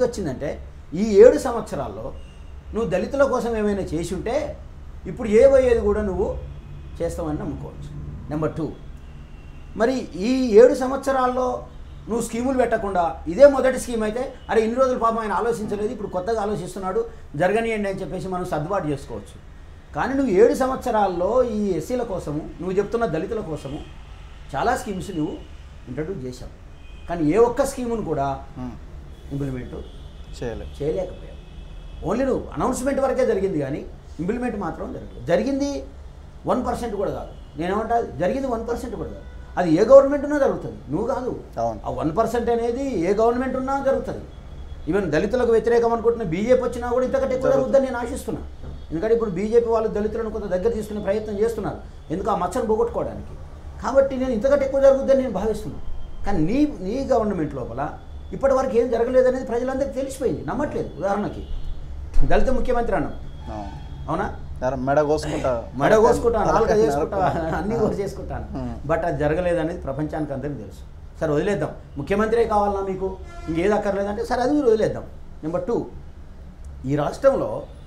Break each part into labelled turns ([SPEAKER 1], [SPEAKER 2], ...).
[SPEAKER 1] ఎందుకు వచ్చిందంటే ఈ ఏడు సంవత్సరాల్లో నువ్వు దళితుల కోసం ఏమైనా చేసి ఉంటే ఇప్పుడు ఏ పోయేది కూడా నువ్వు చేస్తావని నమ్ముకోవచ్చు నెంబర్ టూ మరి ఈ ఏడు సంవత్సరాల్లో నువ్వు స్కీములు పెట్టకుండా ఇదే మొదటి స్కీమ్ అయితే అరే ఇన్ని రోజులు పాపం ఆయన ఆలోచించలేదు ఇప్పుడు కొత్తగా ఆలోచిస్తున్నాడు జరగనియండి అని చెప్పేసి మనం సర్దుబాటు చేసుకోవచ్చు కానీ నువ్వు ఏడు సంవత్సరాల్లో ఈ ఎస్సీల కోసము నువ్వు చెప్తున్న దళితుల కోసము చాలా స్కీమ్స్ నువ్వు ఇంట్రడ్యూస్ చేశావు కానీ ఏ ఒక్క స్కీమును కూడా
[SPEAKER 2] ఉమ్,
[SPEAKER 1] ఇంప్లిమెంట్
[SPEAKER 2] చేయలేదు
[SPEAKER 1] చేయలేకపోయావు ఓన్లీ నువ్వు అనౌన్స్మెంట్ వరకే జరిగింది కానీ ఇంప్లిమెంట్ మాత్రం జరగలేదు జరిగింది వన్ పర్సెంట్ కూడా కాదు నేనేమంటా జరిగింది వన్ పర్సెంట్ కూడా కాదు అది ఏ గవర్నమెంట్ ఉన్నా జరుగుతుంది నువ్వు కాదు
[SPEAKER 2] అవును.
[SPEAKER 1] ఆ వన్ పర్సెంట్ అనేది ఏ గవర్నమెంట్ ఉన్నా జరుగుతుంది ఈవెన్ దళితులకు వ్యతిరేకం అనుకుంటున్న బీజేపీ వచ్చినా కూడా ఇంతకంటే ఎక్కువ జరుగుతుందని నేను ఆశిస్తున్నా ఎందుకంటే ఇప్పుడు బీజేపీ వాళ్ళు దళితులను కొంత దగ్గర తీసుకునే ప్రయత్నం చేస్తున్నారు ఎందుకు ఆ మచ్చను పోగొట్టుకోవడానికి కాబట్టి నేను ఇంతకంటే ఎక్కువ జరుగుతుందని నేను భావిస్తున్నాను కానీ నీ నీ గవర్నమెంట్ లోపల ఇప్పటి వరకు ఏం జరగలేదనేది ప్రజలందరికీ తెలిసిపోయింది నమ్మట్లేదు ఉదాహరణకి దళిత ముఖ్యమంత్రి అన్నాం
[SPEAKER 2] అవును.
[SPEAKER 1] అవునా
[SPEAKER 2] ఎవరు మెడ కోసుకుంటా
[SPEAKER 1] మెడ కోసుకుంటాను నాలుక
[SPEAKER 2] నరక-
[SPEAKER 1] చేసుకుంటా
[SPEAKER 2] నరక-
[SPEAKER 1] అన్నీ కూడా చేసుకుంటాను
[SPEAKER 2] Hmm.
[SPEAKER 1] బట్ అది జరగలేదనేది ప్రపంచానికి అందరికీ తెలుసు సరే వదిలేద్దాం ముఖ్యమంత్రే కావాలన్నా మీకు ఇంకేది అక్కర్లేదంటే సరే అది మీరు వదిలేద్దాం నెంబర్ టూ ఈ రాష్ట్రంలో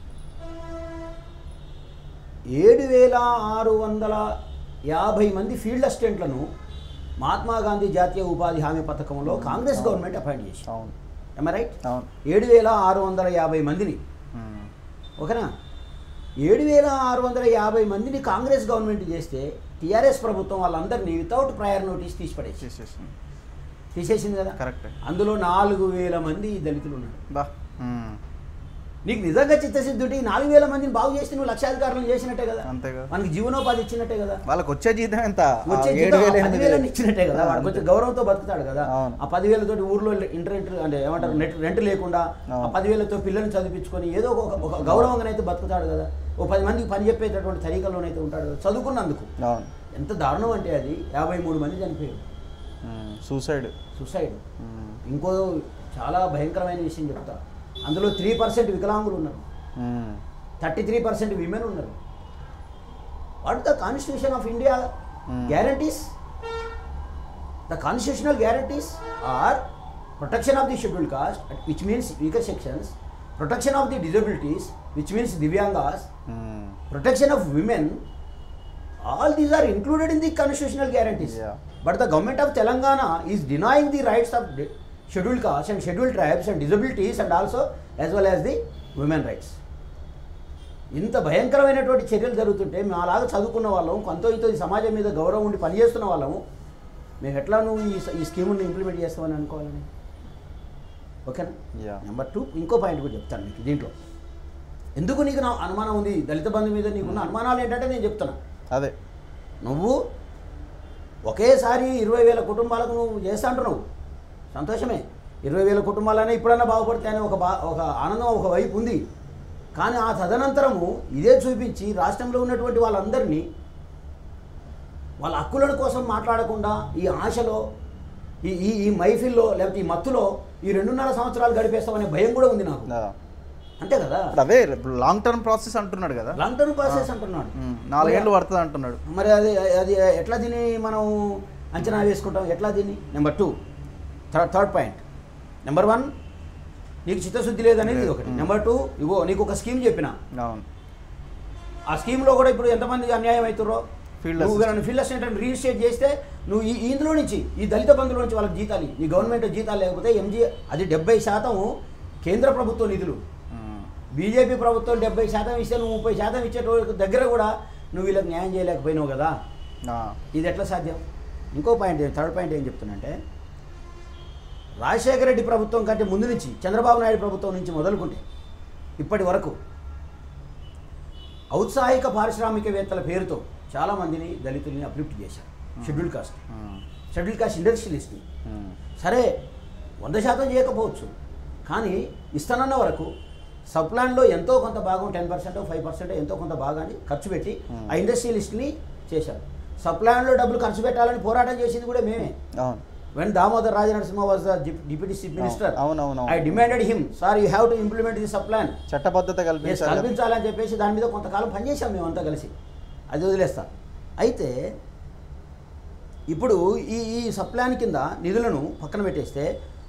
[SPEAKER 1] ఏడు వేల ఆరు వందల యాభై మంది ఫీల్డ్ అసిస్టెంట్లను మహాత్మా గాంధీ జాతీయ ఉపాధి హామీ పథకంలో కాంగ్రెస్ గవర్నమెంట్ అపాయింట్ చేసి
[SPEAKER 2] అవును
[SPEAKER 1] ఎమ రైట్
[SPEAKER 2] అవును
[SPEAKER 1] ఏడు వేల ఆరు వందల యాభై మందిని
[SPEAKER 2] ఉమ్,
[SPEAKER 1] ఓకేనా ఏడు వేల ఆరు వందల యాభై మందిని కాంగ్రెస్ గవర్నమెంట్ చేస్తే టీఆర్ఎస్ ప్రభుత్వం వాళ్ళందరినీ వితౌట్ ప్రయర్ నోటీస్ తీసిపడేసి
[SPEAKER 2] చేసేసింది
[SPEAKER 1] తీసేసింది కదా
[SPEAKER 2] కరెక్ట్
[SPEAKER 1] అందులో నాలుగు వేల మంది దళితులు ఉన్నారు
[SPEAKER 2] బా ఉమ్,
[SPEAKER 1] నీకు నిజంగా చిత్తశుద్ధి ఉంటే ఈ నాలుగు వేల మందిని బాగు చేస్తే నువ్వు లక్షాధికారులను చేసినట్టే కదా
[SPEAKER 2] అంతే కదా
[SPEAKER 1] మనకి జీవనోపాధి ఇచ్చినట్టే కదా
[SPEAKER 2] వాళ్ళకి వచ్చే జీతం ఎంత ఆ
[SPEAKER 1] వచ్చే
[SPEAKER 2] ఏడు
[SPEAKER 1] జీతం
[SPEAKER 2] వేలు
[SPEAKER 1] ఆ
[SPEAKER 2] ఎనిమిది
[SPEAKER 1] పదివేలను
[SPEAKER 2] వేలు.
[SPEAKER 1] ఇచ్చినట్టే కదా వాడు కొంచెం
[SPEAKER 2] అంతే.
[SPEAKER 1] గౌరవంతో బతుకుతాడు కదా
[SPEAKER 2] అవును.
[SPEAKER 1] ఆ పదివేలతోటి ఊర్లో ఇంటర్నెట్ అంటే ఏమంటారు నెట్ రెంట్ లేకుండా ఆ
[SPEAKER 2] అవును.
[SPEAKER 1] పదివేలతో పిల్లల్ని చదివించుకొని ఏదో ఒక ఒక గౌరవంగానైతే బతుకుతాడు కదా ఓ పది మందికి పని చెప్పేటటువంటి తరీకల్లోనైతే ఉంటాడు కదా చదువుకున్నందుకు
[SPEAKER 2] అవును
[SPEAKER 1] ఎంత దారుణం అంటే అది యాభై మూడు మంది చనిపోయారు
[SPEAKER 2] ఉమ్, సూసైడ్
[SPEAKER 1] సుసైడ్
[SPEAKER 2] ఉమ్,
[SPEAKER 1] ఇంకో చాలా భయంకరమైన విషయం చెప్తా అందులో త్రీ పర్సెంట్ వికలాంగులు ఉన్నారు
[SPEAKER 2] um,
[SPEAKER 1] thirty three percent women ఉన్నారు what the constitution of India
[SPEAKER 2] Hmm.
[SPEAKER 1] Guarantees the constitutional guarantees are protection of the schedule caste which means weaker sections protection of the disabilities which means divyangas
[SPEAKER 2] um,
[SPEAKER 1] protection of women all these are included in the constitutional guarantees
[SPEAKER 2] Yeah.
[SPEAKER 1] but the government of telangana is denying the rights of di- scheduled castes and scheduled tribes and disabilities and also as well as the women rights ఇంత భయంకరమైనటువంటి చర్యలు జరుగుతుంటే మేము అలాగా చదువుకున్న వాళ్ళం కొంత ఇంతో ఈ సమాజం మీద గౌరవం ఉండి పనిచేస్తున్న వాళ్ళము మేము ఎట్లా నువ్వు ఈ స- ఈ స్కీముని ఇంప్లిమెంట్ చేస్తామని అనుకోవాలని ఓకేనా
[SPEAKER 2] Yeah.
[SPEAKER 1] నెంబర్ టూ ఇంకో పాయింట్ కూడా చెప్తాను మీకు దీంట్లో ఎందుకు నీకు నా అనుమానం ఉంది దళిత బంధు మీద నీకున్న అనుమానాలు ఏంటంటే నేను చెప్తున్నా
[SPEAKER 2] అదే
[SPEAKER 1] నువ్వు ఒకేసారి ఇరవై వేల కుటుంబాలకు నువ్వు చేస్తా అంటున్నావు సంతోషమే ఇరవై వేల కుటుంబాలనే ఇప్పుడన్నా బాగుపడతాయని ఒక బా ఒక ఆనందం ఒక వైపు ఉంది కానీ ఆ తదనంతరము ఇదే చూపించి రాష్ట్రంలో ఉన్నటువంటి వాళ్ళందరినీ వాళ్ళ హక్కుల కోసం మాట్లాడకుండా ఈ ఆశలో ఈ ఈ ఈ మైఫిల్లో లేకపోతే ఈ మత్తులో ఈ రెండున్నర సంవత్సరాలు గడిపేస్తామనే భయం కూడా ఉంది నాకు
[SPEAKER 2] ఆ.
[SPEAKER 1] అంతే కదా
[SPEAKER 2] ఇప్పుడు అదే లాంగ్ టర్మ్ ప్రాసెస్ అంటున్నాడు కదా
[SPEAKER 1] లాంగ్ టర్మ్ ప్రాసెస్ అంటున్నాడు
[SPEAKER 2] ఉమ్, నాలుగేళ్ళు పడుతుంది అంటున్నాడు
[SPEAKER 1] మరి అది అది ఎట్లా దీన్ని మనం అంచనా వేసుకుంటాం ఎట్లా దీన్ని number two third third point number one నీకు చిత్తశుద్ధి లేదనేది ఇది ఒకటి
[SPEAKER 2] Hmm.
[SPEAKER 1] నెంబర్ టూ ఇగో నీకు ఒక స్కీమ్ చెప్పిన
[SPEAKER 2] అవును
[SPEAKER 1] ఆ స్కీమ్లో కూడా ఇప్పుడు ఎంతమంది అన్యాయం అవుతారో
[SPEAKER 2] Field
[SPEAKER 1] నువ్వు
[SPEAKER 2] assistant.
[SPEAKER 1] కానీ ఫీల్డ్ అసిస్టెంట్ రిజిస్ట్రేట్ చేస్తే నువ్వు ఈ ఇందులో నుంచి ఈ దళిత బంధువుల నుంచి వాళ్ళకి జీతాలు ఇవ్వు. నీ గవర్నమెంట్ జీతాలు లేకపోతే ఎంజీ అది డెబ్బై శాతం కేంద్ర ప్రభుత్వ నిధులు
[SPEAKER 2] ఉమ్,
[SPEAKER 1] బీజేపీ ప్రభుత్వం డెబ్బై శాతం ఇస్తే నువ్వు ముప్పై శాతం ఇచ్చేటోళ్ళ దగ్గర కూడా నువ్వు వీళ్ళకి న్యాయం చేయలేకపోయినావు కదా
[SPEAKER 2] ఆ,
[SPEAKER 1] ఇది ఎట్లా సాధ్యం ఇంకో పాయింట్ థర్డ్ పాయింట్ ఏం చెప్తున్నంటే రాజశేఖర రెడ్డి ప్రభుత్వం కంటే ముందు నుంచి చంద్రబాబు నాయుడు ప్రభుత్వం నుంచి మొదలుకుంటే ఇప్పటి వరకు ఔత్సాహిక పారిశ్రామికవేత్తల పేరుతో చాలామందిని దళితుల్ని అభివృద్ధి చేశారు schedule caste
[SPEAKER 2] um,
[SPEAKER 1] schedule caste ఇండస్ట్రియలిస్ట్ని
[SPEAKER 2] ఉమ్,
[SPEAKER 1] సరే వంద శాతం చేయకపోవచ్చు కానీ ఇస్తానన్న వరకు సప్లాన్లో ఎంతో కొంత భాగం టెన్ పర్సెంట్ ఫైవ్ పర్సెంట్ ఎంతో కొంత భాగాన్ని ఖర్చు పెట్టి
[SPEAKER 2] Hmm.
[SPEAKER 1] ఆ ఇండస్ట్రియలిస్ట్ని చేశారు సప్లాన్లో డబ్బులు ఖర్చు పెట్టాలని పోరాటం చేసింది కూడా మేమే
[SPEAKER 2] అవును
[SPEAKER 1] when Damodar Rajanarasimha was the deputy chief minister
[SPEAKER 2] అవును, అవును, అవును.
[SPEAKER 1] I demanded him sir you have to implement the sub plan
[SPEAKER 2] చట్టబద్ధత కల్పించాలి కదా.
[SPEAKER 1] కల్పించాలని చెప్పేసి దాని మీద కొంతకాలం పనిచేసాం మేమంతా కలిసి అది వదిలేస్తా అయితే ఇప్పుడు ఈ ఈ సప్లాన్ కింద నిధులను పక్కన పెట్టేస్తే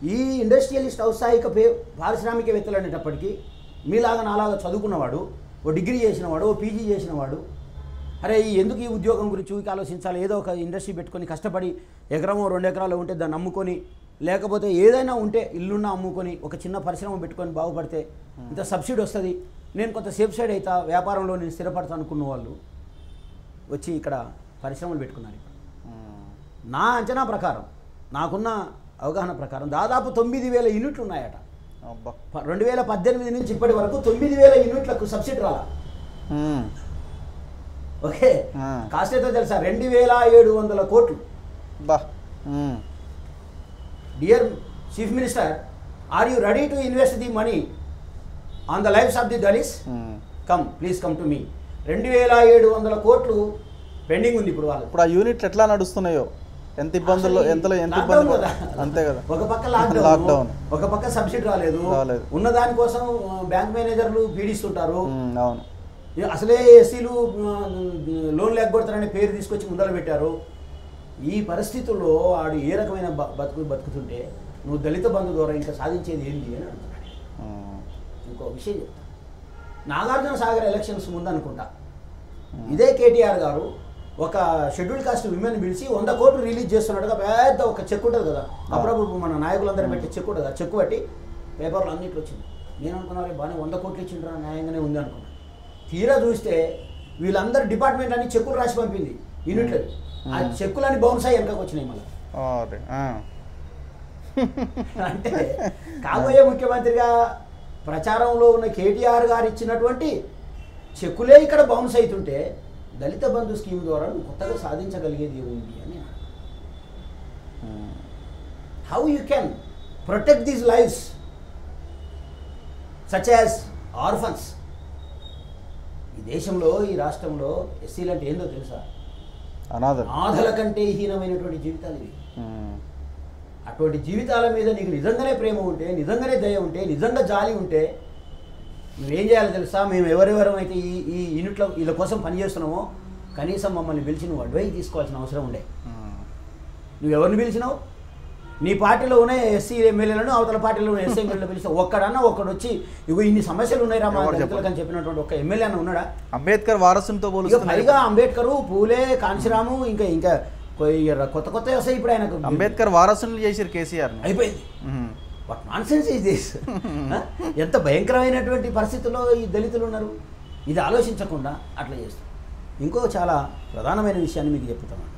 [SPEAKER 1] ఈ ఇండస్ట్రియలిస్ట్ ఔత్సాహిక పే పారిశ్రామికవేత్తలు అనేటప్పటికీ మీలాగా నాలాగా చదువుకున్నవాడు ఓ డిగ్రీ చేసినవాడు ఓ పీజీ చేసినవాడు అరే ఈ ఎందుకు ఈ ఉద్యోగం గురించి ఊరికి ఆలోచించాలి ఏదో ఒక ఇండస్ట్రీ పెట్టుకొని కష్టపడి ఎకరమో రెండు ఎకరాలు ఉంటే దాన్ని అమ్ముకొని లేకపోతే ఏదైనా ఉంటే ఇల్లున్న అమ్ముకొని ఒక చిన్న పరిశ్రమ పెట్టుకొని బాగుపడితే ఇంత సబ్సిడీ వస్తుంది నేను కొంత సేఫ్ సైడ్ అవుతా వ్యాపారంలో నేను స్థిరపడతా అనుకున్న వాళ్ళు వచ్చి ఇక్కడ పరిశ్రమలు పెట్టుకున్నారు ఇక్కడ
[SPEAKER 2] ఉమ్.
[SPEAKER 1] నా అంచనా ప్రకారం నాకున్న అవగాహన ప్రకారం దాదాపు తొమ్మిది వేల యూనిట్లు ఉన్నాయట
[SPEAKER 2] అబ్బా
[SPEAKER 1] ప- రెండు వేల పద్దెనిమిది నుంచి ఇప్పటి వరకు తొమ్మిది వేల యూనిట్లకు సబ్సిడీ రాలా
[SPEAKER 2] ఉమ్.
[SPEAKER 1] ఓకే
[SPEAKER 2] ఆ.
[SPEAKER 1] కాస్ట్ ఎంతో తెలుసా రెండు వేల ఏడు వందల కోట్లు
[SPEAKER 2] బా um.
[SPEAKER 1] Dear chief minister are you ready to invest the money on the lifes of the Dalits
[SPEAKER 2] um.
[SPEAKER 1] Come please come to me రెండు వేల ఏడు వందల కోట్లు పెండింగ్ ఉంది ఇప్పుడు వాళ్ళకి
[SPEAKER 2] ఇప్పుడు ఆ యూనిట్లు ఎట్లా నడుస్తున్నాయో ఎంత ఇబ్బందుల్లో
[SPEAKER 1] అసలు ఈ
[SPEAKER 2] ఎంతలో ఎంత
[SPEAKER 1] లాక్డౌన్
[SPEAKER 2] ఇబ్బంది
[SPEAKER 1] కదా.
[SPEAKER 2] అంతే కదా
[SPEAKER 1] ఒక పక్క లాక్డౌన్
[SPEAKER 2] లాక్డౌన్.
[SPEAKER 1] ఒక పక్క సబ్సిడీ రాలేదు
[SPEAKER 2] రాలేదు.
[SPEAKER 1] ఉన్న దానికోసం బ్యాంక్ మేనేజర్లు పీడిస్తుంటారు
[SPEAKER 2] ఉమ్, అవును
[SPEAKER 1] ఇక అసలే ఎస్సీలు లోన్ లేకపోతారనే పేరు తీసుకొచ్చి ముందర పెట్టారు ఈ పరిస్థితుల్లో ఆడు ఏ రకమైన బ- బతుకు బతుకుతుంటే నువ్వు దళిత బంధు ద్వారా ఇంకా సాధించేది ఏంటి అని అడుగుతున్నాడు
[SPEAKER 2] ఉమ్.
[SPEAKER 1] ఇంకో విషయం చెప్తా నాగార్జున సాగర్ ఎలక్షన్స్ ముందు అనుకుంటా ఇదే కేటీఆర్ గారు ఒక షెడ్యూల్ కాస్ట్ విమెన్ పిలిచి వంద కోట్లు రిలీజ్ చేస్తున్నట్టుగా పెద్ద ఒక చెక్ ఉంటుంది కదా అప్పుడప్పుడు మన నాయకులందరూ పెట్టి చెక్ ఉంటుంది ఆ చెక్ పట్టి పేపర్లు అన్నిట్లో వచ్చింది నేను అనుకున్నా "అరే, బాగానే వంద కోట్లు ఇచ్చిండ్రా న్యాయంగానే ఉంది అనుకున్నా తీరా చూస్తే వీళ్ళందరూ డిపార్ట్మెంట్ అన్ని చెక్కులు రాసి పంపింది యూనిట్లు ఆ చెక్కులన్నీ బౌన్స్ అయ్యి వెనకకు వచ్చినాయి మళ్ళీ
[SPEAKER 2] అరే, ఆ.
[SPEAKER 1] అంటే కాబోయే ముఖ్యమంత్రిగా ప్రచారంలో ఉన్న కేటీఆర్ గారు ఇచ్చినటువంటి చెక్కులే ఇక్కడ బౌన్స్ అవుతుంటే దళిత బంధు స్కీమ్ ద్వారా నువ్వు కొత్తగా సాధించగలిగేది ఏముంది అని
[SPEAKER 2] um.
[SPEAKER 1] How you can protect these lifes such as orphans ఈ దేశంలో ఈ రాష్ట్రంలో ఎస్సీలు అంటే ఏందో తెలుసా
[SPEAKER 2] అనాథలు
[SPEAKER 1] ఆధల కంటే హీనమైనటువంటి జీవితాలు ఇవి
[SPEAKER 2] ఉమ్.
[SPEAKER 1] అటువంటి జీవితాల మీద నీకు నిజంగానే ప్రేమ ఉంటే నిజంగానే దయ ఉంటే నిజంగా జాలి ఉంటే నువ్వేం చేయాలో తెలుసా మేము ఎవరెవరం అయితే ఈ ఈ యూనిట్లో వీళ్ళ కోసం పనిచేస్తున్నామో కనీసం మమ్మల్ని పిలిచి నువ్వు అడ్వైజ్ తీసుకోవాల్సిన అవసరం ఉండే
[SPEAKER 2] ఉమ్.
[SPEAKER 1] నువ్వు ఎవరిని పిలిచినావు నీ పార్టీలో ఉన్న ఎస్సీ ఎమ్మెల్యేలను అవతల పార్టీలో ఉన్న ఎస్సీ ఎమ్మెల్యేలు పిలిచి ఒక్కడన్నా ఒక్కడు వచ్చి ఇగో ఇన్ని సమస్యలు ఉన్నాయి రా మా
[SPEAKER 2] ఎవరు
[SPEAKER 1] దళితులకు
[SPEAKER 2] చెప్పరు.
[SPEAKER 1] అని చెప్పినటువంటి ఒక ఎమ్మెల్యే అన్న ఉన్నాడా
[SPEAKER 2] అంబేద్కర్ వారసునితో
[SPEAKER 1] ఇక
[SPEAKER 2] పోలుస్తున్నారు
[SPEAKER 1] పైగా అంబేద్కరు పూలే కాంశీరాము ఇంకా ఇంకా కొ- ఇక కొత్త కొత్త వస్తాయి ఇప్పుడు ఆయనకు
[SPEAKER 2] అంబేద్కర్ వారసులు చేసిరు కేసీఆర్
[SPEAKER 1] అయిపోయింది what nonsense is this ఎంత భయంకరమైనటువంటి పరిస్థితుల్లో ఈ దళితులు ఉన్నారు ఇది ఆలోచించకుండా అట్లా చేస్తారు ఇంకో చాలా ప్రధానమైన విషయాన్ని మీకు చెప్తాను